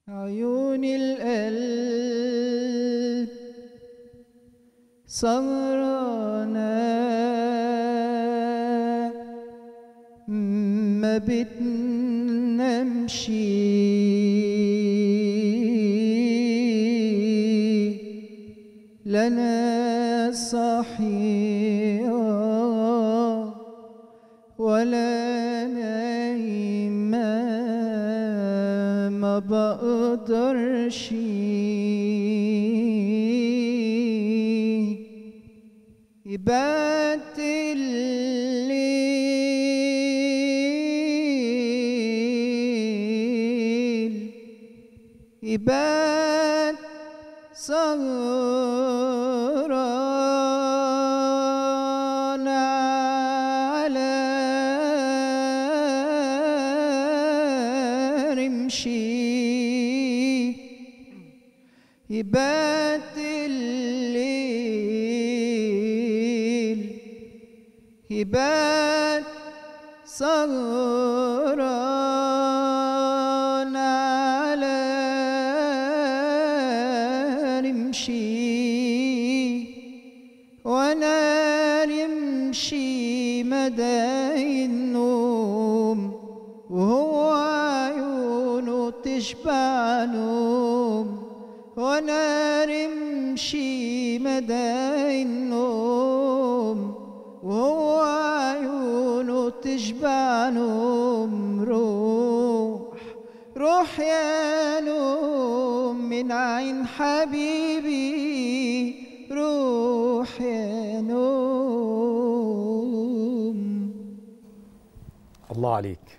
عيون القلب سهرانة ما بتنامش لنا صحية ولا نايمة ما بقدرش يبات الليل يبات سهران على رمشي يبات الليل يبات سهران على رمشي وانا رمشي مدى النوم وهو عيونه تشبع نوم وانا رمشي مدى النوم وهو عيونه تشبع نوم روح روح يا نوم من عين حبيبي روح يا نوم الله عليك